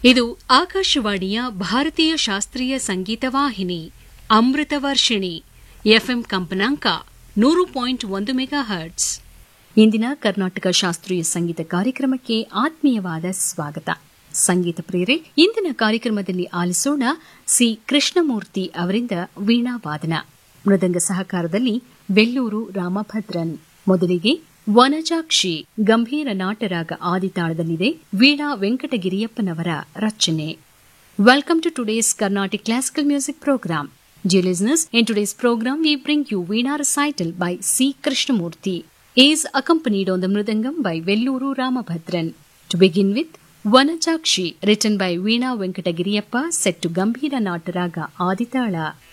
ಇದು ಆಕಾಶವಾಣಿಯ ಭಾರತೀಯ ಶಾಸ್ತ್ರೀಯ ಸಂಗೀತ ವಾಹಿನಿ ಅಮೃತ ವರ್ಷಿಣಿ ಎಫ್ಎಂ ಕಂಪನಾಂಕ ನೂರು ಪಾಯಿಂಟ್ ಒಂದು ಮೆಗಾ ಹರ್ಟ್ಸ್ ಇಂದಿನ ಕರ್ನಾಟಕ ಶಾಸ್ತ್ರೀಯ ಸಂಗೀತ ಕಾರ್ಯಕ್ರಮಕ್ಕೆ ಆತ್ಮೀಯವಾದ ಸ್ವಾಗತ ಸಂಗೀತ ಪ್ರೇರೆ ಇಂದಿನ ಕಾರ್ಯಕ್ರಮದಲ್ಲಿ ಆಲಿಸೋಣ ಸಿ ಕೃಷ್ಣಮೂರ್ತಿ ಅವರಿಂದ ವೀಣಾ ವಾದನ ಮೃದಂಗ ಸಹಕಾರದಲ್ಲಿ ಬೆಳ್ಳೂರು ರಾಮಭದ್ರನ್ ಮೊದಲಿಗೆ ವನಜಾಕ್ಷಿ ಗಂಭೀರ ನಾಟರಾಗ ಆದಿತಾಳದಲ್ಲಿದೆ ವೀಣಾ ವೆಂಕಟಗಿರಿಯಪ್ಪನವರ ರಚನೆ welcome to today's Carnatic classical music program Dear listeners, in today's program we bring you Veena recital by C. Krishnamurti. He is accompanied on the Mridangam by Velluru Ramabhadran. To begin with, Vanajakshi, written by Veena Venkatagiriyappa, set to Gambhira Nataraga Aditala.